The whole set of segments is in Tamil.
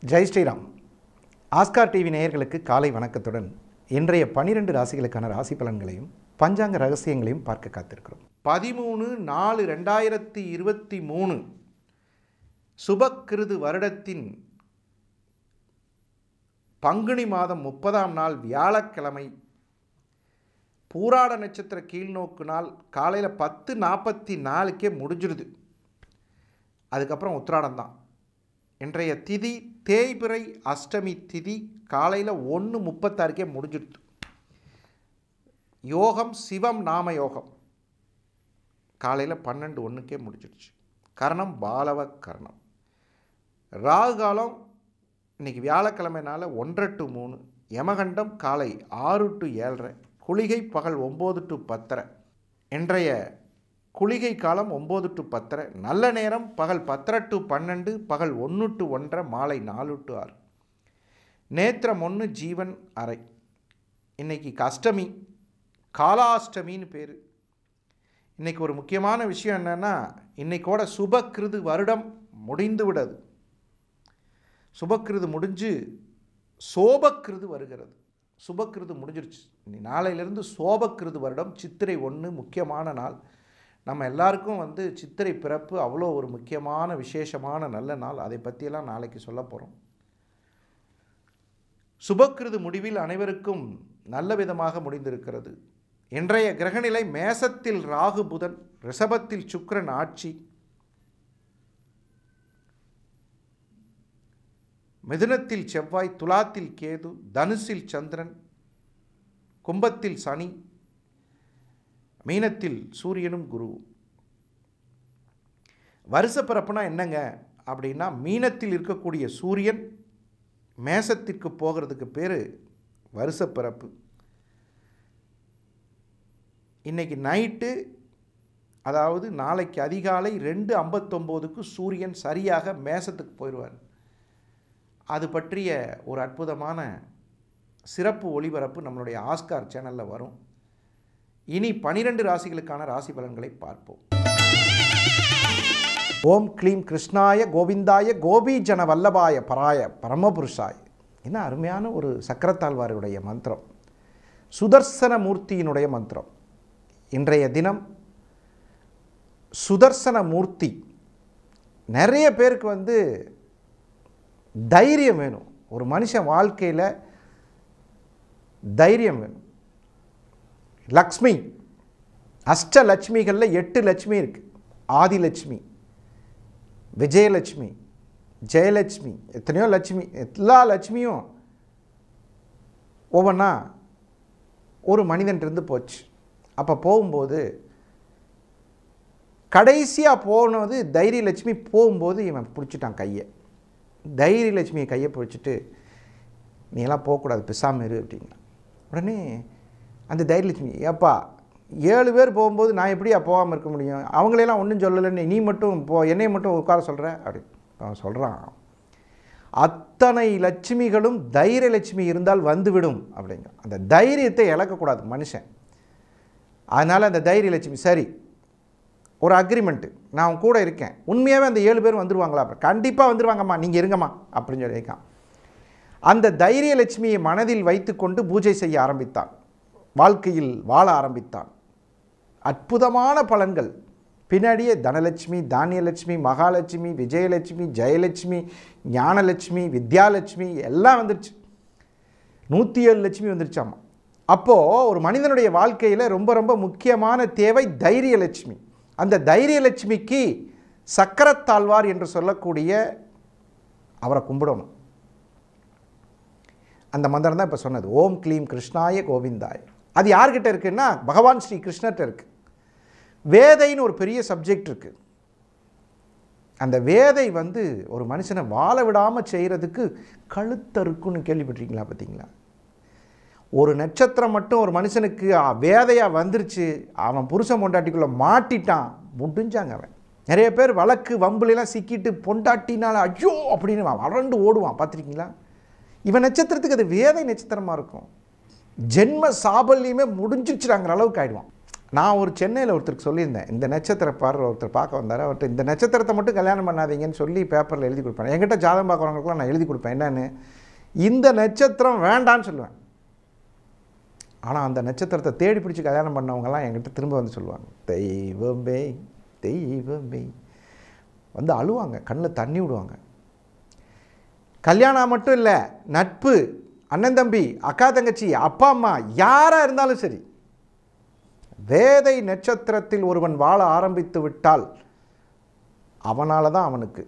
ஜெய் ஸ்ரீராம் ஆஸ்கார் டிவி நேயர்களுக்கு காலை வணக்கத்துடன் இன்றைய பனிரெண்டு ராசிகளுக்கான ராசி பலன்களையும் பஞ்சாங்க ரகசியங்களையும் பார்க்க காத்திருக்கிறோம் பதிமூணு நாலு ரெண்டாயிரத்தி இருபத்தி மூணு சுபக்கிருது வருடத்தின் பங்குனி மாதம் முப்பதாம் நாள் வியாழக்கிழமை பூராட நட்சத்திர கீழ்நோக்கு நாள் காலையில் பத்து நாற்பத்தி நாலுக்கே முடிஞ்சிடுது அதுக்கப்புறம் உத்திராடம் தான் இன்றைய திதி தேய்பிறை அஷ்டமி திதி காலையில் ஒன்று முப்பத்தாறுக்கே முடிஞ்சிடுது யோகம் சிவம் நாம யோகம் காலையில் பன்னெண்டு ஒன்றுக்கே முடிஞ்சிடுச்சு கரணம் பாலவ கரணம் ராகு காலம் இன்றைக்கி வியாழக்கிழமைனால ஒன்றரை டு மூணு யமகண்டம் காலை ஆறு டு ஏழரை குளிகை பகல் ஒம்பது டு பத்தரை இன்றைய குளிகை காலம் ஒம்பது டு பத்தரை நல்ல நேரம் பகல் பத்தரை டு பன்னெண்டு பகல் ஒன்று டு ஒன்றரை மாலை நாலு டு ஆறு நேத்திரம் ஒன்று ஜீவன் அறை இன்னைக்கு அஷ்டமி காலாஷ்டமின்னு பேர் இன்றைக்கி ஒரு முக்கியமான விஷயம் என்னென்னா இன்றைக்கோட சுபக்கிருது வருடம் முடிந்து விடது சுபக்கிருது முடிஞ்சு சோபக்கிருது வருகிறது சுபக்கிருது முடிஞ்சிருச்சு இனி நாளையிலேருந்து சோபக்கிருது வருடம் சித்திரை ஒன்று முக்கியமான நாள் நம்ம எல்லாருக்கும் வந்து சித்திரை பிறப்பு அவ்வளோ ஒரு முக்கியமான விசேஷமான நல்ல நாள் அதை பற்றியெல்லாம் நாளைக்கு சொல்ல போகிறோம் சுபக்கிருது முடிவில் அனைவருக்கும் நல்ல விதமாக முடிந்திருக்கிறது இன்றைய கிரகநிலை மேசத்தில் ராகு புதன் ரிஷபத்தில் சுக்கிரன் ஆட்சி மிதுனத்தில் செவ்வாய் துலாத்தில் கேது தனுசில் சந்திரன் கும்பத்தில் சனி மீனத்தில் சூரியனும் குருவும் வருஷ பிறப்புனா என்னங்க அப்படின்னா மீனத்தில் இருக்கக்கூடிய சூரியன் மேசத்திற்கு போகிறதுக்கு பேர் வருஷ பிறப்பு இன்னைக்கு நைட்டு அதாவது நாளைக்கு அதிகாலை ரெண்டு ஐம்பத்தொம்போதுக்கு சூரியன் சரியாக மேசத்துக்கு போயிடுவார் அது பற்றிய ஒரு அற்புதமான சிறப்பு ஒளிபரப்பு நம்மளுடைய ஆஸ்கார் சேனலில் வரும் இனி பனிரெண்டு ராசிகளுக்கான ராசி பலன்களை பார்ப்போம் ஓம் க்ளீம் கிருஷ்ணாய கோவிந்தாய கோபி ஜன வல்லபாய பராய பரமபுருஷாய் என்ன அருமையான ஒரு சக்கரத்தாழ்வாருடைய மந்திரம் சுதர்சன மூர்த்தியினுடைய மந்திரம் இன்றைய தினம் சுதர்சன மூர்த்தி நிறைய பேருக்கு வந்து தைரியம் வேணும் ஒரு மனுஷன் வாழ்க்கையில் தைரியம் வேணும் லக்ஷ்மி அஷ்டலட்சுமிகளில் எட்டு லட்சுமி இருக்குது ஆதிலட்சுமி விஜயலட்சுமி ஜெயலட்சுமி எத்தனையோ லட்சுமி எல்லா லட்சுமியும் ஒவ்வொன்றா ஒரு மனிதன்ட்டு போச்சு அப்போ போகும்போது கடைசியாக போனது தைரியலட்சுமி போகும்போது இவன் பிடிச்சிட்டான் கையை தைரியலட்சுமியை கையை பிடிச்சிட்டு நீ எல்லாம் போகக்கூடாது பிசாமல் இரு அப்படிங்க உடனே அந்த தைரியலட்சுமி ஏப்பா ஏழு பேர் போகும்போது நான் எப்படியா போகாமல் இருக்க முடியும் அவங்களெல்லாம் ஒன்றும் சொல்லலைன்னு நீ மட்டும் போ என்னை மட்டும் உட்கார சொல்கிற அப்படி அவன் சொல்கிறான் அத்தனை லட்சுமிகளும் தைரியலட்சுமி இருந்தால் வந்துவிடும் அப்படிங்க அந்த தைரியத்தை இழக்கக்கூடாது மனுஷன் அதனால் அந்த தைரியலட்சுமி சரி ஒரு அக்ரிமெண்ட்டு நான் அவன் கூட இருக்கேன் உண்மையாகவே அந்த ஏழு பேர் வந்துடுவாங்களா அப்புறம் கண்டிப்பாக வந்துடுவாங்கம்மா நீங்கள் இருங்கம்மா அப்படின்னு சொல்லியிருக்கான் அந்த தைரியலட்சுமியை மனதில் வைத்துக்கொண்டு பூஜை செய்ய ஆரம்பித்தான் வாழ்க்கையில் வாழ ஆரம்பித்தான் அற்புதமான பலன்கள் பின்னாடியே தனலட்சுமி தானியலட்சுமி மகாலட்சுமி விஜயலட்சுமி ஜெயலட்சுமி ஞானலட்சுமி வித்யாலட்சுமி எல்லாம் வந்துருச்சு நூற்றி ஏழு லட்சுமி வந்துருச்சாமா அப்போது ஒரு மனிதனுடைய வாழ்க்கையில் ரொம்ப ரொம்ப முக்கியமான தேவை தைரியலட்சுமி அந்த தைரியலட்சுமிக்கு சக்கரத்தாழ்வார் என்று சொல்லக்கூடிய அவரை கும்பிடணும் அந்த மந்திரம் தான் இப்போ சொன்னது ஓம் க்ளீம் கிருஷ்ணாய கோவிந்தாய் அது யார்கிட்ட இருக்குன்னா பகவான் ஸ்ரீ கிருஷ்ணர்கிட்ட இருக்கு வேதைன்னு ஒரு பெரிய சப்ஜெக்ட் இருக்குது அந்த வேதை வந்து ஒரு மனுஷனை வாழ விடாமல் செய்கிறதுக்கு கழுத்தறுக்குன்னு கேள்விப்பட்டிருக்கீங்களா பார்த்தீங்களா ஒரு நட்சத்திரம் மட்டும் ஒரு மனுஷனுக்கு வேதையாக வந்துருச்சு அவன் புருஷன் பொண்டாட்டிக்குள்ளே மாட்டிட்டான் முடிஞ்சாங்க அவன் நிறைய பேர் வழக்கு வம்புலாம் சிக்கிட்டு பொண்டாட்டினால ஐயோ அப்படின்னு வறண்டு ஓடுவான் பார்த்துருக்கீங்களா இவன் நட்சத்திரத்துக்கு அது வேதை நட்சத்திரமாக இருக்கும் ஜென்ம சாபல்யமே முடிஞ்சிச்சுடாங்கிற அளவுக்கு ஆயிடுவான் நான் ஒரு சென்னையில் ஒருத்தருக்கு சொல்லியிருந்தேன் இந்த நட்சத்திர பாரு ஒருத்தர் பார்க்க வந்தார் அவர்கிட்ட இந்த நட்சத்திரத்தை மட்டும் கல்யாணம் பண்ணாதீங்கன்னு சொல்லி பேப்பரில் எழுதி கொடுப்பேன் என்கிட்ட ஜாதகம் பார்க்குறவங்களுக்குலாம் நான் எழுதி கொடுப்பேன் என்னன்னு இந்த நட்சத்திரம் வேண்டான்னு சொல்லுவேன் ஆனால் அந்த நட்சத்திரத்தை தேடி பிடிச்சி கல்யாணம் பண்ணவங்கலாம் என்கிட்ட திரும்ப வந்து சொல்லுவாங்க தெய்வமே தெய்வமே வந்து அழுவாங்க கண்ணில் தண்ணி விடுவாங்க கல்யாணம் மட்டும் இல்லை நட்பு அண்ணன் தம்பி அக்கா தங்கச்சி அப்பா அம்மா யாராக இருந்தாலும் சரி வேதை நட்சத்திரத்தில் ஒருவன் வாழ ஆரம்பித்து விட்டால் அவனால தான் அவனுக்கு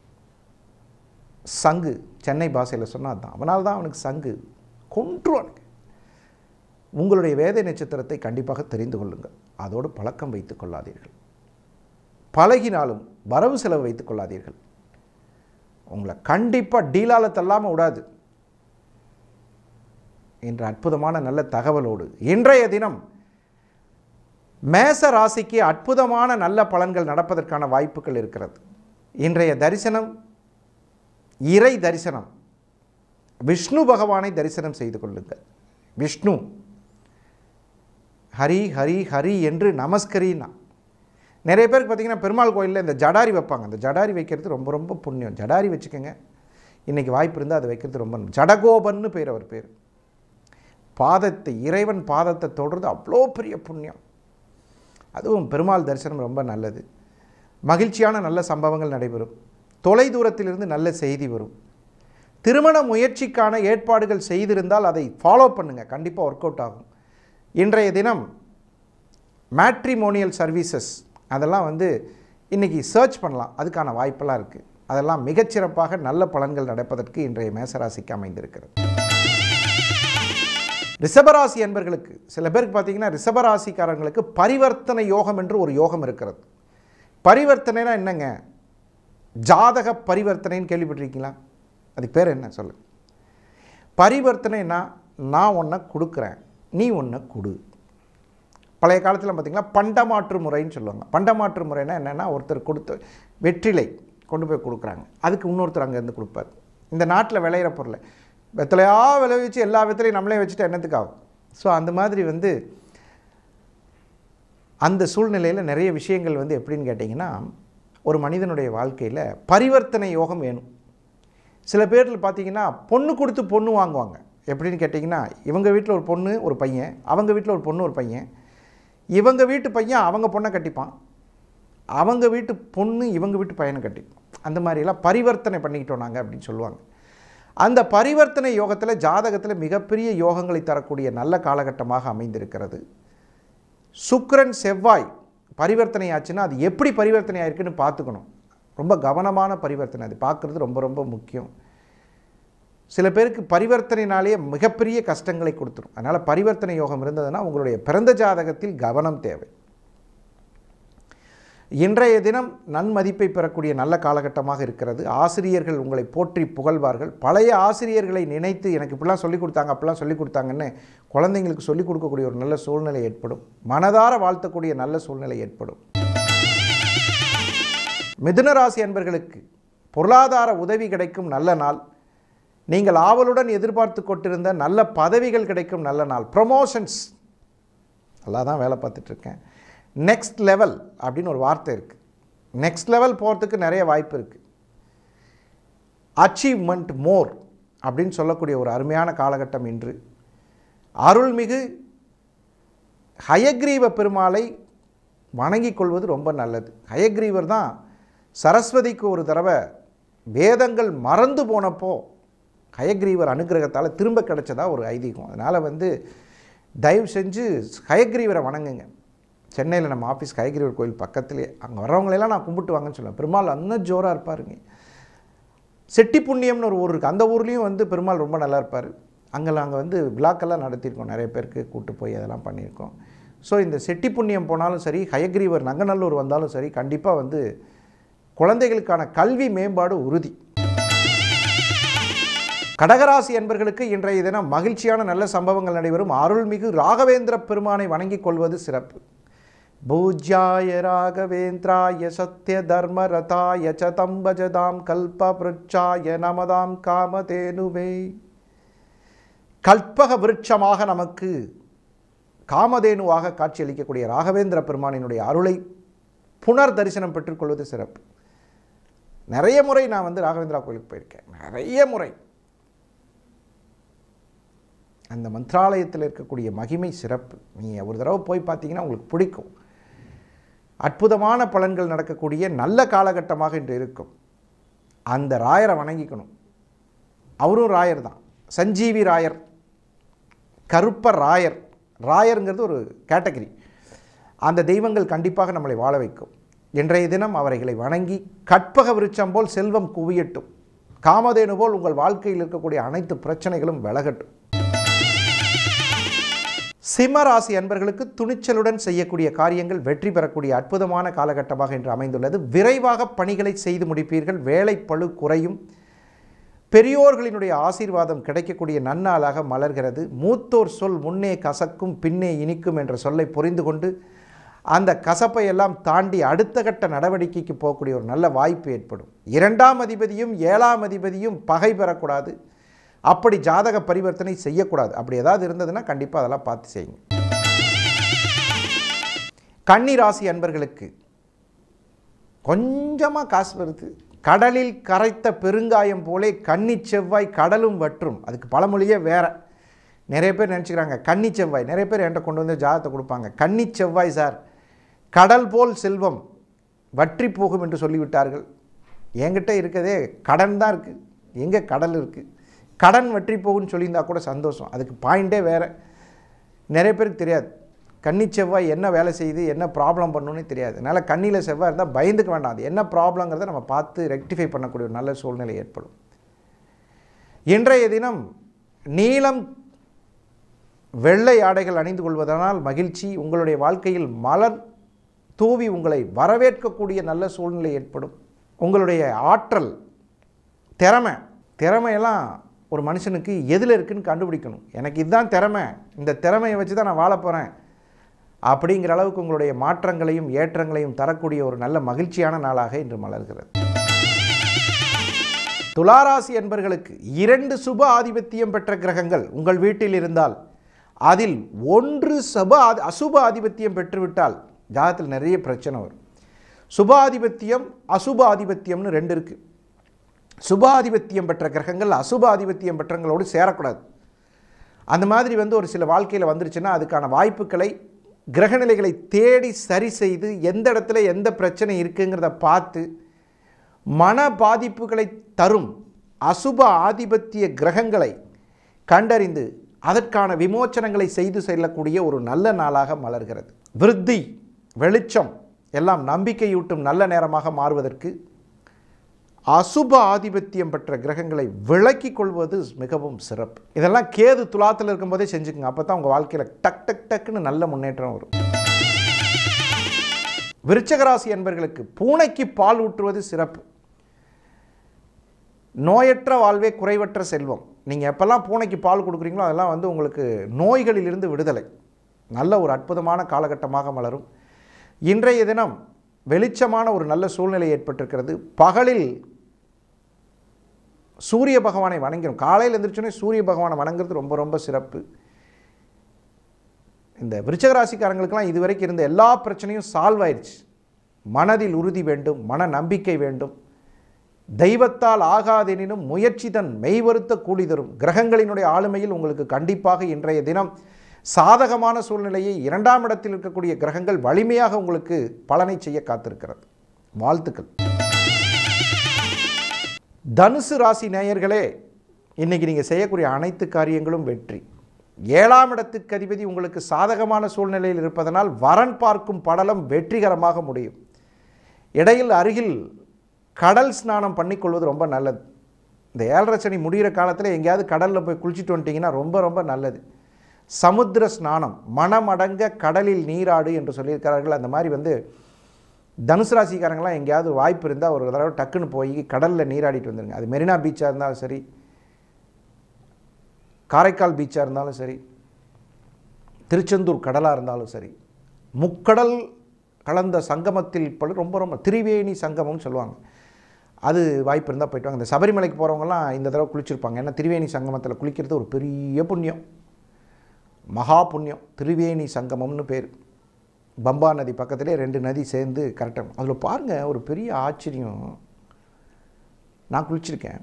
சங்கு சென்னை பாஷையில் சொன்னால் தான் அவனால தான் அவனுக்கு சங்கு கொன்றுவானுங்க உங்களுடைய வேதை நட்சத்திரத்தை கண்டிப்பாக தெரிந்து கொள்ளுங்கள் அதோடு பழக்கம் வைத்துக் கொள்ளாதீர்கள் பழகினாலும் வரவு செலவு வைத்துக் கொள்ளாதீர்கள் உங்களை கண்டிப்பாக டீலால தள்ளாமல் விடாது என்ற அற்புதமான நல்ல தகவலோடு இன்றைய தினம் மேச ராசிக்கு அற்புதமான நல்ல பலன்கள் நடப்பதற்கான வாய்ப்புகள் இருக்கிறது இன்றைய தரிசனம் இறை தரிசனம் விஷ்ணு பகவானை தரிசனம் செய்து கொள்ளுங்கள் விஷ்ணு ஹரி ஹரி ஹரி என்று நமஸ்கரினா நிறைய பேருக்கு பார்த்தீங்கன்னா பெருமாள் கோயிலில் இந்த ஜடாரி வைப்பாங்க அந்த ஜடாரி வைக்கிறது ரொம்ப ரொம்ப புண்ணியம் ஜடாரி வச்சுக்கோங்க இன்றைக்கி வாய்ப்பு இருந்தால் அதை வைக்கிறது ரொம்ப ஜடகோபன்னு பேர் அவர் பேர் பாதத்தை இறைவன் பாதத்தை தொடுறது அவ்வளோ பெரிய புண்ணியம் அதுவும் பெருமாள் தரிசனம் ரொம்ப நல்லது மகிழ்ச்சியான நல்ல சம்பவங்கள் நடைபெறும் தொலை தூரத்திலிருந்து நல்ல செய்தி வரும் திருமண முயற்சிக்கான ஏற்பாடுகள் செய்திருந்தால் அதை ஃபாலோ பண்ணுங்கள் கண்டிப்பாக ஒர்க் அவுட் ஆகும் இன்றைய தினம் மேட்ரிமோனியல் சர்வீசஸ் அதெல்லாம் வந்து இன்றைக்கி சர்ச் பண்ணலாம் அதுக்கான வாய்ப்பெல்லாம் இருக்குது அதெல்லாம் மிகச்சிறப்பாக நல்ல பலன்கள் நடப்பதற்கு இன்றைய மேசராசிக்கு அமைந்திருக்கிறது ரிஷபராசி என்பர்களுக்கு சில பேருக்கு பார்த்தீங்கன்னா ரிஷபராசிக்காரங்களுக்கு பரிவர்த்தனை யோகம் என்று ஒரு யோகம் இருக்கிறது பரிவர்த்தனைனா என்னங்க ஜாதக பரிவர்த்தனைன்னு கேள்விப்பட்டிருக்கீங்களா அதுக்கு பேர் என்ன சொல்லு பரிவர்த்தனைனா நான் ஒன்றை கொடுக்குறேன் நீ ஒன்றை கொடு பழைய காலத்தில் பார்த்திங்கன்னா பண்டமாற்று முறைன்னு சொல்லுவாங்க பண்டமாற்று முறைனா என்னென்னா ஒருத்தர் கொடுத்து வெற்றிலை கொண்டு போய் கொடுக்குறாங்க அதுக்கு இன்னொருத்தர் அங்கேருந்து கொடுப்பார் இந்த நாட்டில் விளையிற பொருளை வெத்தலையா விளைவிச்சு எல்லா வெத்தலையும் நம்மளே வச்சுட்டு என்னத்துக்கு ஆகும் ஸோ அந்த மாதிரி வந்து அந்த சூழ்நிலையில் நிறைய விஷயங்கள் வந்து எப்படின்னு கேட்டிங்கன்னா ஒரு மனிதனுடைய வாழ்க்கையில் பரிவர்த்தனை யோகம் வேணும் சில பேரில் பார்த்தீங்கன்னா பொண்ணு கொடுத்து பொண்ணு வாங்குவாங்க எப்படின்னு கேட்டிங்கன்னா இவங்க வீட்டில் ஒரு பொண்ணு ஒரு பையன் அவங்க வீட்டில் ஒரு பொண்ணு ஒரு பையன் இவங்க வீட்டு பையன் அவங்க பொண்ணை கட்டிப்பான் அவங்க வீட்டு பொண்ணு இவங்க வீட்டு பையனை கட்டிப்பான் அந்த மாதிரிலாம் பரிவர்த்தனை பண்ணிக்கிட்டோம் நாங்கள் அப்படின்னு சொல்லுவாங்க அந்த பரிவர்த்தனை யோகத்தில் ஜாதகத்தில் மிகப்பெரிய யோகங்களை தரக்கூடிய நல்ல காலகட்டமாக அமைந்திருக்கிறது சுக்கிரன் செவ்வாய் பரிவர்த்தனை ஆச்சுன்னா அது எப்படி பரிவர்த்தனை ஆயிருக்குன்னு பார்த்துக்கணும் ரொம்ப கவனமான பரிவர்த்தனை அது பார்க்குறது ரொம்ப ரொம்ப முக்கியம் சில பேருக்கு பரிவர்த்தனைனாலேயே மிகப்பெரிய கஷ்டங்களை கொடுத்துரும் அதனால் பரிவர்த்தனை யோகம் இருந்ததுன்னா உங்களுடைய பிறந்த ஜாதகத்தில் கவனம் தேவை இன்றைய தினம் நன்மதிப்பை பெறக்கூடிய நல்ல காலகட்டமாக இருக்கிறது ஆசிரியர்கள் உங்களை போற்றி புகழ்வார்கள் பழைய ஆசிரியர்களை நினைத்து எனக்கு இப்படிலாம் சொல்லிக் கொடுத்தாங்க அப்படிலாம் சொல்லிக் கொடுத்தாங்கன்னு குழந்தைங்களுக்கு சொல்லிக் கொடுக்கக்கூடிய ஒரு நல்ல சூழ்நிலை ஏற்படும் மனதார வாழ்த்தக்கூடிய நல்ல சூழ்நிலை ஏற்படும் மிதுன ராசி அன்பர்களுக்கு பொருளாதார உதவி கிடைக்கும் நல்ல நாள் நீங்கள் ஆவலுடன் எதிர்பார்த்து கொண்டிருந்த நல்ல பதவிகள் கிடைக்கும் நல்ல நாள் ப்ரொமோஷன்ஸ் நல்லா தான் வேலை பார்த்துட்ருக்கேன் நெக்ஸ்ட் லெவல் அப்படின்னு ஒரு வார்த்தை இருக்குது நெக்ஸ்ட் லெவல் போகிறதுக்கு நிறைய வாய்ப்பு இருக்குது அச்சீவ்மெண்ட் மோர் அப்படின்னு சொல்லக்கூடிய ஒரு அருமையான காலகட்டம் இன்று அருள்மிகு ஹயக்ரீவ பெருமாளை வணங்கிக் கொள்வது ரொம்ப நல்லது ஹயக்ரீவர் தான் சரஸ்வதிக்கு ஒரு தடவை வேதங்கள் மறந்து போனப்போ ஹயக்ரீவர் அனுகிரகத்தால் திரும்ப கிடைச்சதா ஒரு ஐதீகம் அதனால் வந்து தயவு செஞ்சு ஹயக்ரீவரை வணங்குங்க சென்னையில் நம்ம ஆஃபீஸ் ஹயக்ரீவர் கோயில் பக்கத்துலேயே அங்கே வர்றவங்களெல்லாம் நான் கும்பிட்டு வாங்கன்னு சொல்லுவேன் பெருமாள் அன்ன ஜோராக இருப்பாருங்க செட்டி புண்ணியம்னு ஒரு ஊர் இருக்குது அந்த ஊர்லேயும் வந்து பெருமாள் ரொம்ப நல்லா இருப்பார் அங்கே நாங்கள் வந்து விழாக்கெல்லாம் நடத்தியிருக்கோம் நிறைய பேருக்கு கூட்டு போய் அதெல்லாம் பண்ணியிருக்கோம் ஸோ இந்த செட்டி புண்ணியம் போனாலும் சரி ஹயக்ரீவர் நங்கநல்லூர் வந்தாலும் சரி கண்டிப்பாக வந்து குழந்தைகளுக்கான கல்வி மேம்பாடு உறுதி கடகராசி என்பர்களுக்கு இன்றைய தினம் மகிழ்ச்சியான நல்ல சம்பவங்கள் நடைபெறும் அருள்மிகு ராகவேந்திர பெருமானை வணங்கிக் கொள்வது சிறப்பு பூஜ்யாய ராகவேந்திராய சத்ய தர்ம ரதாய ச தம்பஜதாம் கல்ப விருட்சாய நமதாம் காமதேனுவே கல்பக விருட்சமாக நமக்கு காமதேனுவாக காட்சியளிக்கக்கூடிய ராகவேந்திர பெருமானினுடைய அருளை புனர் தரிசனம் பெற்றுக்கொள்வது சிறப்பு நிறைய முறை நான் வந்து ராகவேந்திரா கோயிலுக்கு போயிருக்கேன் நிறைய முறை அந்த மந்த்ராலயத்தில் இருக்கக்கூடிய மகிமை சிறப்பு நீங்கள் ஒரு தடவை போய் பார்த்தீங்கன்னா உங்களுக்கு பிடிக்கும் அற்புதமான பலன்கள் நடக்கக்கூடிய நல்ல காலகட்டமாக இன்று இருக்கும் அந்த ராயரை வணங்கிக்கணும் அவரும் ராயர் தான் சஞ்சீவி ராயர் கருப்பர் ராயர் ராயருங்கிறது ஒரு கேட்டகரி அந்த தெய்வங்கள் கண்டிப்பாக நம்மளை வாழ வைக்கும் இன்றைய தினம் அவர்களை வணங்கி கற்பக விருட்சம் போல் செல்வம் குவியட்டும் காமதேனு போல் உங்கள் வாழ்க்கையில் இருக்கக்கூடிய அனைத்து பிரச்சனைகளும் விலகட்டும் சிம்ம ராசி அன்பர்களுக்கு துணிச்சலுடன் செய்யக்கூடிய காரியங்கள் வெற்றி பெறக்கூடிய அற்புதமான காலகட்டமாக இன்று அமைந்துள்ளது விரைவாக பணிகளை செய்து முடிப்பீர்கள் வேலைப்பளு குறையும் பெரியோர்களினுடைய ஆசீர்வாதம் கிடைக்கக்கூடிய நன்னாளாக மலர்கிறது மூத்தோர் சொல் முன்னே கசக்கும் பின்னே இனிக்கும் என்ற சொல்லை புரிந்து கொண்டு அந்த கசப்பை எல்லாம் தாண்டி அடுத்த கட்ட நடவடிக்கைக்கு போகக்கூடிய ஒரு நல்ல வாய்ப்பு ஏற்படும் இரண்டாம் அதிபதியும் ஏழாம் அதிபதியும் பகை பெறக்கூடாது அப்படி ஜாதக பரிவர்த்தனை செய்யக்கூடாது அப்படி ஏதாவது இருந்ததுன்னா கண்டிப்பாக அதெல்லாம் பார்த்து செய்யுங்க கன்னி ராசி அன்பர்களுக்கு கொஞ்சமாக காசு வருது கடலில் கரைத்த பெருங்காயம் போலே கன்னி செவ்வாய் கடலும் வற்றும் அதுக்கு பழமொழியே வேற நிறைய பேர் நினச்சிக்கிறாங்க கன்னி செவ்வாய் நிறைய பேர் என்கிட்ட கொண்டு வந்து ஜாதகத்தை கொடுப்பாங்க கன்னி செவ்வாய் சார் கடல் போல் செல்வம் வற்றி போகும் என்று சொல்லிவிட்டார்கள் என்கிட்ட இருக்கதே கடன் தான் இருக்குது எங்கே கடல் இருக்குது கடன் வற்றி போகும்னு சொல்லியிருந்தா கூட சந்தோஷம் அதுக்கு பாயிண்டே வேறு நிறைய பேருக்கு தெரியாது கன்னி செவ்வாய் என்ன வேலை செய்யுது என்ன ப்ராப்ளம் பண்ணணும்னே தெரியாது அதனால் கண்ணியில் செவ்வாய் இருந்தால் பயந்துக்க வேண்டாம் அது என்ன ப்ராப்ளங்கிறத நம்ம பார்த்து ரெக்டிஃபை பண்ணக்கூடிய ஒரு நல்ல சூழ்நிலை ஏற்படும் இன்றைய தினம் நீலம் வெள்ளை ஆடைகள் அணிந்து கொள்வதனால் மகிழ்ச்சி உங்களுடைய வாழ்க்கையில் மலர் தூவி உங்களை வரவேற்கக்கூடிய நல்ல சூழ்நிலை ஏற்படும் உங்களுடைய ஆற்றல் திறமை திறமையெல்லாம் ஒரு மனுஷனுக்கு எதில் இருக்குன்னு கண்டுபிடிக்கணும் எனக்கு இதுதான் திறமை இந்த திறமையை வச்சு தான் நான் வாழ போகிறேன் அப்படிங்கிற அளவுக்கு உங்களுடைய மாற்றங்களையும் ஏற்றங்களையும் தரக்கூடிய ஒரு நல்ல மகிழ்ச்சியான நாளாக இன்று மலர்கிறது துளாராசி என்பர்களுக்கு இரண்டு சுப ஆதிபத்தியம் பெற்ற கிரகங்கள் உங்கள் வீட்டில் இருந்தால் அதில் ஒன்று சப ஆதி அசுப ஆதிபத்தியம் பெற்றுவிட்டால் ஜாதத்தில் நிறைய பிரச்சனை வரும் சுப ஆதிபத்தியம் அசுப ஆதிபத்தியம்னு ரெண்டு இருக்குது சுபாதிபத்தியம் பெற்ற கிரகங்கள் அசுபாதிபத்தியம் பெற்றங்களோடு சேரக்கூடாது அந்த மாதிரி வந்து ஒரு சில வாழ்க்கையில் வந்துருச்சுன்னா அதுக்கான வாய்ப்புகளை கிரகநிலைகளை தேடி சரி செய்து எந்த இடத்துல எந்த பிரச்சனை இருக்குங்கிறத பார்த்து மன பாதிப்புகளை தரும் அசுப ஆதிபத்திய கிரகங்களை கண்டறிந்து அதற்கான விமோச்சனங்களை செய்து செல்லக்கூடிய ஒரு நல்ல நாளாக மலர்கிறது விருத்தி வெளிச்சம் எல்லாம் நம்பிக்கையூட்டும் நல்ல நேரமாக மாறுவதற்கு அசுப ஆதிபத்தியம் பெற்ற கிரகங்களை விளக்கி கொள்வது மிகவும் சிறப்பு இதெல்லாம் கேது துலாத்தில் இருக்கும்போதே செஞ்சுக்கோங்க அப்போ தான் உங்கள் வாழ்க்கையில் டக் டக் டக்குன்னு நல்ல முன்னேற்றம் வரும் விருச்சகராசி என்பர்களுக்கு பூனைக்கு பால் ஊற்றுவது சிறப்பு நோயற்ற வாழ்வே குறைவற்ற செல்வம் நீங்கள் எப்போல்லாம் பூனைக்கு பால் கொடுக்குறீங்களோ அதெல்லாம் வந்து உங்களுக்கு நோய்களிலிருந்து விடுதலை நல்ல ஒரு அற்புதமான காலகட்டமாக மலரும் இன்றைய தினம் வெளிச்சமான ஒரு நல்ல சூழ்நிலை ஏற்பட்டிருக்கிறது பகலில் சூரிய பகவானை வணங்கிறோம் காலையில் எழுந்திரிச்சோன்னே சூரிய பகவானை வணங்குறது ரொம்ப ரொம்ப சிறப்பு இந்த விருச்சக ராசிக்காரங்களுக்கெல்லாம் இதுவரைக்கும் இருந்த எல்லா பிரச்சனையும் சால்வ் ஆயிடுச்சு மனதில் உறுதி வேண்டும் மன நம்பிக்கை வேண்டும் தெய்வத்தால் ஆகாதெனினும் முயற்சி தன் மெய்வருத்த கூலி தரும் கிரகங்களினுடைய ஆளுமையில் உங்களுக்கு கண்டிப்பாக இன்றைய தினம் சாதகமான சூழ்நிலையை இரண்டாம் இடத்தில் இருக்கக்கூடிய கிரகங்கள் வலிமையாக உங்களுக்கு பலனை செய்ய காத்திருக்கிறது வாழ்த்துக்கள் தனுசு ராசி நேயர்களே இன்னைக்கு நீங்கள் செய்யக்கூடிய அனைத்து காரியங்களும் வெற்றி ஏழாம் இடத்துக்கு அதிபதி உங்களுக்கு சாதகமான சூழ்நிலையில் இருப்பதனால் வரன் பார்க்கும் படலம் வெற்றிகரமாக முடியும் இடையில் அருகில் கடல் ஸ்நானம் பண்ணிக்கொள்வது ரொம்ப நல்லது இந்த ஏழரை சனி முடிகிற காலத்தில் எங்கேயாவது கடலில் போய் குளிச்சுட்டு வந்துட்டிங்கன்னா ரொம்ப ரொம்ப நல்லது சமுத்திர ஸ்நானம் மனமடங்க கடலில் நீராடு என்று சொல்லியிருக்கிறார்கள் அந்த மாதிரி வந்து தனுசு ராசிக்காரங்களாம் எங்கேயாவது வாய்ப்பு இருந்தால் ஒரு தடவை டக்குன்னு போய் கடலில் நீராடிட்டு வந்துருங்க அது மெரினா பீச்சாக இருந்தாலும் சரி காரைக்கால் பீச்சாக இருந்தாலும் சரி திருச்செந்தூர் கடலாக இருந்தாலும் சரி முக்கடல் கலந்த சங்கமத்தில் பல ரொம்ப ரொம்ப திரிவேணி சங்கமம்னு சொல்லுவாங்க அது வாய்ப்பு இருந்தால் போயிட்டு வாங்க இந்த சபரிமலைக்கு போகிறவங்கலாம் இந்த தடவை குளிச்சிருப்பாங்க ஏன்னா திரிவேணி சங்கமத்தில் குளிக்கிறது ஒரு பெரிய புண்ணியம் மகா புண்ணியம் திரிவேணி சங்கமம்னு பேர் பம்பா நதி பக்கத்திலே ரெண்டு நதி சேர்ந்து கரெக்டாக அதில் பாருங்கள் ஒரு பெரிய ஆச்சரியம் நான் குளிச்சிருக்கேன்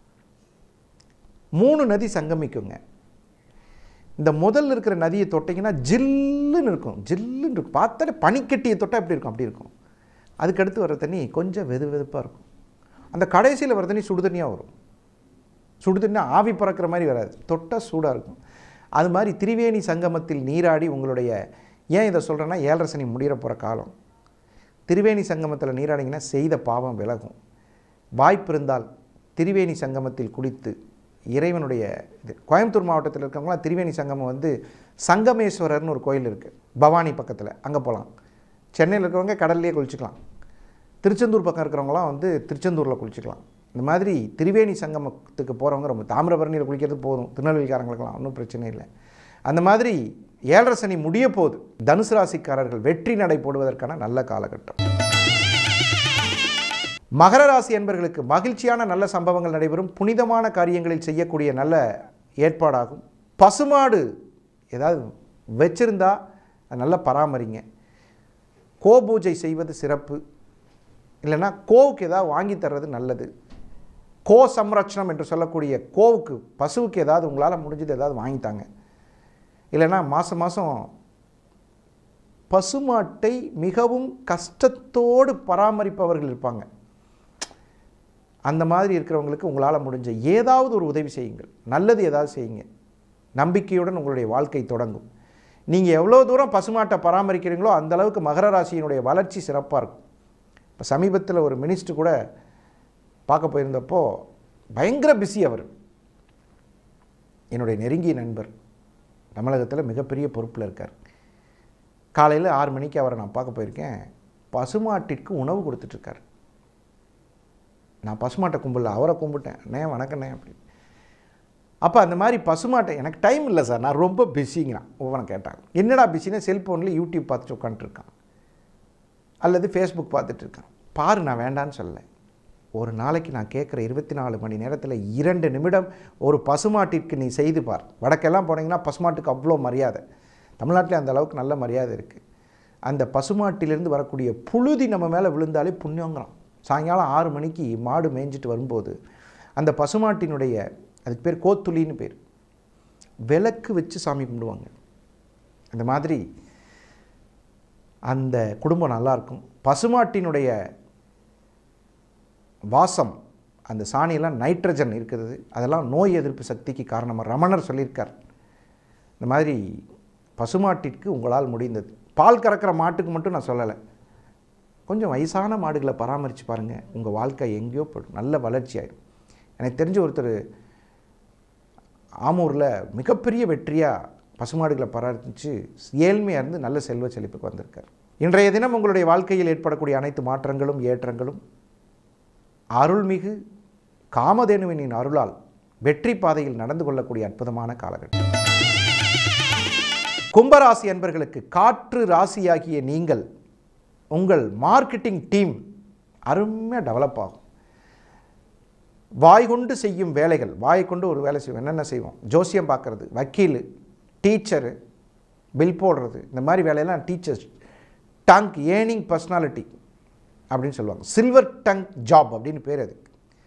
மூணு நதி சங்கமிக்குங்க இந்த முதல்ல இருக்கிற நதியை தொட்டிங்கன்னா ஜில்லுன்னு இருக்கும் ஜில்லுன்னு இருக்கும் பார்த்தாலே பனிக்கட்டியை தொட்டால் எப்படி இருக்கும் அப்படி இருக்கும் அதுக்கடுத்து வர தண்ணி கொஞ்சம் வெது வெதுப்பாக இருக்கும் அந்த கடைசியில் வர தண்ணி சுடு தண்ணியாக வரும் சுடு தண்ணி ஆவி பறக்கிற மாதிரி வராது தொட்டால் சூடாக இருக்கும் அது மாதிரி திரிவேணி சங்கமத்தில் நீராடி உங்களுடைய ஏன் இதை சொல்கிறேன்னா ஏழரை சனி முடிகிற போகிற காலம் திரிவேணி சங்கமத்தில் நீராடிங்கன்னா செய்த பாவம் விலகும் வாய்ப்பு இருந்தால் திரிவேணி சங்கமத்தில் குளித்து இறைவனுடைய இது கோயம்புத்தூர் மாவட்டத்தில் இருக்கவங்களாம் திரிவேணி சங்கமம் வந்து சங்கமேஸ்வரர்னு ஒரு கோயில் இருக்குது பவானி பக்கத்தில் அங்கே போகலாம் சென்னையில் இருக்கிறவங்க கடல்லையே குளிச்சுக்கலாம் திருச்செந்தூர் பக்கம் இருக்கிறவங்களாம் வந்து திருச்செந்தூரில் குளிச்சுக்கலாம் இந்த மாதிரி திரிவேணி சங்கமத்துக்கு போகிறவங்க ரொம்ப தாமிரபரணியில் குளிக்கிறது போதும் திருநெல்வேலிக்காரங்களுக்கெல்லாம் ஒன்றும் பிரச்சனை இல்லை அந்த மாதிரி ஏழரை சனி முடிய போகுது தனுசு ராசிக்காரர்கள் வெற்றி நடை போடுவதற்கான நல்ல காலகட்டம் மகர ராசி என்பர்களுக்கு மகிழ்ச்சியான நல்ல சம்பவங்கள் நடைபெறும் புனிதமான காரியங்களில் செய்யக்கூடிய நல்ல ஏற்பாடாகும் பசுமாடு ஏதாவது வச்சிருந்தா அதை நல்லா பராமரிங்க கோபூஜை செய்வது சிறப்பு இல்லைன்னா கோவுக்கு ஏதாவது வாங்கி தர்றது நல்லது கோ சம்ரட்சணம் என்று சொல்லக்கூடிய கோவுக்கு பசுவுக்கு ஏதாவது உங்களால் முடிஞ்சது ஏதாவது வாங்கித்தாங்க இல்லைன்னா மாதம் மாதம் பசுமாட்டை மிகவும் கஷ்டத்தோடு பராமரிப்பவர்கள் இருப்பாங்க அந்த மாதிரி இருக்கிறவங்களுக்கு உங்களால் முடிஞ்ச ஏதாவது ஒரு உதவி செய்யுங்கள் நல்லது ஏதாவது செய்யுங்க நம்பிக்கையுடன் உங்களுடைய வாழ்க்கை தொடங்கும் நீங்கள் எவ்வளோ தூரம் பசுமாட்டை பராமரிக்கிறீங்களோ அந்த அளவுக்கு மகர ராசியினுடைய வளர்ச்சி சிறப்பாக இருக்கும் இப்போ சமீபத்தில் ஒரு மினிஸ்டர் கூட பார்க்க போயிருந்தப்போ பயங்கர பிஸி அவர் என்னுடைய நெருங்கிய நண்பர் தமிழகத்தில் மிகப்பெரிய பொறுப்பில் இருக்கார் காலையில் ஆறு மணிக்கு அவரை நான் பார்க்க போயிருக்கேன் பசுமாட்டிற்கு உணவு கொடுத்துட்ருக்கார் நான் பசுமாட்டை கும்பிடல அவரை கும்பிட்டேன் அண்ணே வணக்கண்ணே அப்படி அப்போ அந்த மாதிரி பசுமாட்டை எனக்கு டைம் இல்லை சார் நான் ரொம்ப பிஸிங்கிறான் ஒவ்வொரு கேட்டாங்க என்னடா பிஸினா செல்ஃபோனில் யூடியூப் பார்த்துட்டு உட்காந்துருக்கான் அல்லது ஃபேஸ்புக் பார்த்துட்டு இருக்கான் பாரு நான் வேண்டான்னு சொல்லலை ஒரு நாளைக்கு நான் கேட்குற இருபத்தி நாலு மணி நேரத்தில் இரண்டு நிமிடம் ஒரு பசுமாட்டிற்கு நீ செய்து பார் வடக்கெல்லாம் போனீங்கன்னா பசுமாட்டுக்கு அவ்வளோ மரியாதை தமிழ்நாட்டில் அந்த அளவுக்கு நல்ல மரியாதை இருக்குது அந்த பசுமாட்டிலிருந்து வரக்கூடிய புழுதி நம்ம மேலே விழுந்தாலே புண்ணியங்கிறான் சாயங்காலம் ஆறு மணிக்கு மாடு மேய்ஞ்சிட்டு வரும்போது அந்த பசுமாட்டினுடைய அதுக்கு பேர் கோத்துளின்னு பேர் விளக்கு வச்சு சாமி கும்பிடுவாங்க அந்த மாதிரி அந்த குடும்பம் நல்லாயிருக்கும் பசுமாட்டினுடைய வாசம் அந்த சாணியெல்லாம் நைட்ரஜன் இருக்கிறது அதெல்லாம் நோய் எதிர்ப்பு சக்திக்கு காரணமாக ரமணர் சொல்லியிருக்கார் இந்த மாதிரி பசுமாட்டிற்கு உங்களால் முடிந்தது பால் கறக்கிற மாட்டுக்கு மட்டும் நான் சொல்லலை கொஞ்சம் வயசான மாடுகளை பராமரித்து பாருங்கள் உங்கள் வாழ்க்கை எங்கேயோ போய்டும் நல்ல வளர்ச்சி ஆயிடும் எனக்கு தெரிஞ்ச ஒருத்தர் ஆமூரில் மிகப்பெரிய வெற்றியாக பசுமாடுகளை பராமரித்து ஏழ்மையாக இருந்து நல்ல செல்வ செழிப்புக்கு வந்திருக்கார் இன்றைய தினம் உங்களுடைய வாழ்க்கையில் ஏற்படக்கூடிய அனைத்து மாற்றங்களும் ஏற்றங்களும் அருள்மிகு காமதேனுவினின் அருளால் வெற்றி பாதையில் நடந்து கொள்ளக்கூடிய அற்புதமான காலகட்டம் கும்பராசி அன்பர்களுக்கு காற்று ராசியாகிய நீங்கள் உங்கள் மார்க்கெட்டிங் டீம் அருமையாக டெவலப் ஆகும் வாய் கொண்டு செய்யும் வேலைகள் வாய் கொண்டு ஒரு வேலை செய்வோம் என்னென்ன செய்வோம் ஜோசியம் பார்க்குறது வக்கீல் டீச்சரு பில் போடுறது இந்த மாதிரி வேலையெல்லாம் டீச்சர்ஸ் டங்க் ஏர்னிங் பர்சனாலிட்டி அப்படின்னு சொல்லுவாங்க சில்வர் டங்க் ஜாப் அப்படின்னு பேர் அதுக்கு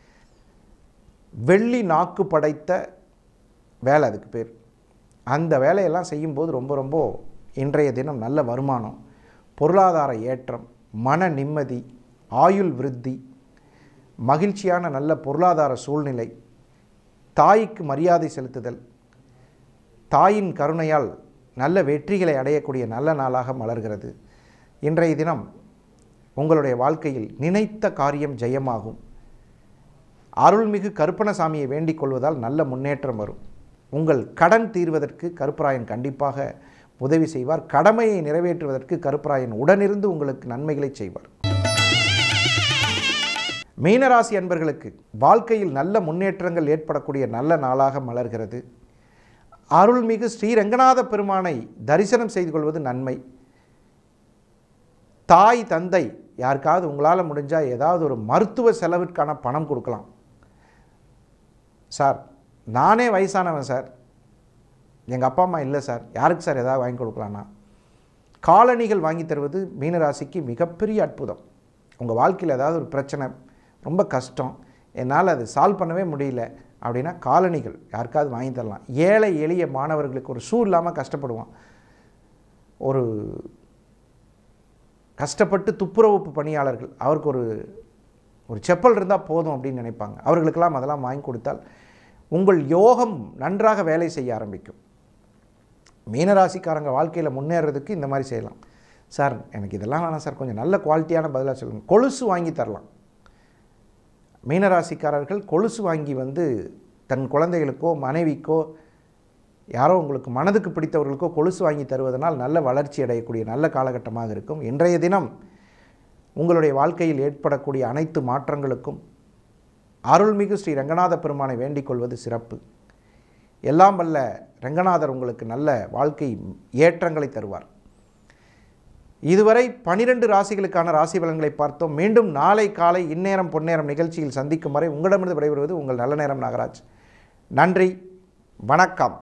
வெள்ளி நாக்கு படைத்த வேலை அதுக்கு பேர் அந்த வேலையெல்லாம் செய்யும்போது ரொம்ப ரொம்ப இன்றைய தினம் நல்ல வருமானம் பொருளாதார ஏற்றம் மன நிம்மதி ஆயுள் விருத்தி மகிழ்ச்சியான நல்ல பொருளாதார சூழ்நிலை தாய்க்கு மரியாதை செலுத்துதல் தாயின் கருணையால் நல்ல வெற்றிகளை அடையக்கூடிய நல்ல நாளாக மலர்கிறது இன்றைய தினம் உங்களுடைய வாழ்க்கையில் நினைத்த காரியம் ஜெயமாகும் அருள்மிகு கருப்பணசாமியை வேண்டிக் கொள்வதால் நல்ல முன்னேற்றம் வரும் உங்கள் கடன் தீர்வதற்கு கருப்பராயன் கண்டிப்பாக உதவி செய்வார் கடமையை நிறைவேற்றுவதற்கு கருப்பராயன் உடனிருந்து உங்களுக்கு நன்மைகளை செய்வார் மீனராசி அன்பர்களுக்கு வாழ்க்கையில் நல்ல முன்னேற்றங்கள் ஏற்படக்கூடிய நல்ல நாளாக மலர்கிறது அருள்மிகு ஸ்ரீரங்கநாத பெருமானை தரிசனம் செய்து கொள்வது நன்மை தாய் தந்தை யாருக்காவது உங்களால் முடிஞ்சால் ஏதாவது ஒரு மருத்துவ செலவிற்கான பணம் கொடுக்கலாம் சார் நானே வயசானவன் சார் எங்கள் அப்பா அம்மா இல்லை சார் யாருக்கு சார் எதாவது வாங்கி கொடுக்கலான்னா காலணிகள் வாங்கி தருவது மீனராசிக்கு மிகப்பெரிய அற்புதம் உங்கள் வாழ்க்கையில் ஏதாவது ஒரு பிரச்சனை ரொம்ப கஷ்டம் என்னால் அது சால்வ் பண்ணவே முடியல அப்படின்னா காலணிகள் யாருக்காவது வாங்கி தரலாம் ஏழை எளிய மாணவர்களுக்கு ஒரு ஷூ இல்லாமல் கஷ்டப்படுவான் ஒரு கஷ்டப்பட்டு துப்புரவு பணியாளர்கள் அவருக்கு ஒரு ஒரு செப்பல் இருந்தால் போதும் அப்படின்னு நினைப்பாங்க அவர்களுக்கெல்லாம் அதெல்லாம் வாங்கி கொடுத்தால் உங்கள் யோகம் நன்றாக வேலை செய்ய ஆரம்பிக்கும் மீனராசிக்காரங்க வாழ்க்கையில் முன்னேறதுக்கு இந்த மாதிரி செய்யலாம் சார் எனக்கு இதெல்லாம் வேணாம் சார் கொஞ்சம் நல்ல குவாலிட்டியான பதிலாக சொல்லுங்கள் கொலுசு வாங்கி தரலாம் மீனராசிக்காரர்கள் கொலுசு வாங்கி வந்து தன் குழந்தைகளுக்கோ மனைவிக்கோ யாரோ உங்களுக்கு மனதுக்கு பிடித்தவர்களுக்கோ கொலுசு வாங்கி தருவதனால் நல்ல வளர்ச்சி அடையக்கூடிய நல்ல காலகட்டமாக இருக்கும் இன்றைய தினம் உங்களுடைய வாழ்க்கையில் ஏற்படக்கூடிய அனைத்து மாற்றங்களுக்கும் அருள்மிகு ஸ்ரீ ரங்கநாத பெருமானை வேண்டிக் கொள்வது சிறப்பு எல்லாம் வல்ல ரங்கநாதர் உங்களுக்கு நல்ல வாழ்க்கை ஏற்றங்களை தருவார் இதுவரை பனிரெண்டு ராசிகளுக்கான ராசி பலன்களை பார்த்தோம் மீண்டும் நாளை காலை இந்நேரம் பொன்னேரம் நிகழ்ச்சியில் சந்திக்கும் வரை உங்களிடமிருந்து விடைபெறுவது உங்கள் நல்ல நேரம் நாகராஜ் நன்றி வணக்கம்